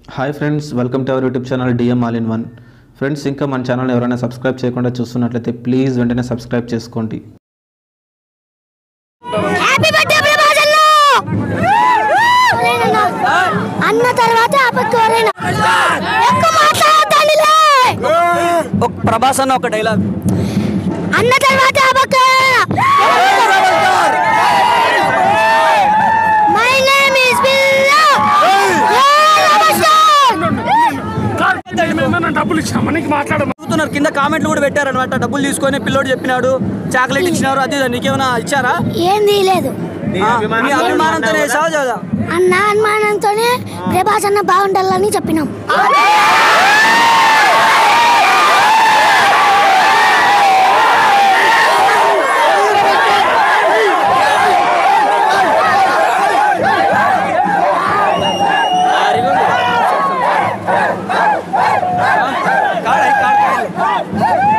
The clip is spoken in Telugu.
Hi friends welcome to our YouTube channel DM all in one friends ఇంకా మన ఛానల్ ఎవరైనా సబ్స్క్రైబ్ చేయకుండా చూస్తున్నట్లయితే ప్లీజ్ వెంటనే సబ్స్క్రైబ్ చేసుకోండి హ్యాపీ బర్త్డే ప్రభాజల్లో అన్న తర్వాత అపక్కోరేనా ఎక్కువ మాట్లాడతానులే ఒక ప్రభాస్ అన్న ఒక డైలాగ్ అన్న తర్వాత అపక్కోరేనా మై నేమ్ ఇస్ బిల్లా డబ్బులు ఇచ్చామా నీకు మాట్లాడ అడుగుతున్నారు కింద కామెంట్లు కూడా పెట్టారనమాట డబ్బులు తీసుకొని పిల్లోడు చెప్పినాడు చాక్లెట్ ఇచ్చినారు అది ఇది. నీకేమైనా ఇచ్చారా ఏంది లేదు ఆ, మీ అభిమానంతోనే వేసావా చదువు అన్న అనుమానంతోనే ప్రభాస్ అన్న బాగుండాలని చెప్పినాం కాడ కాడ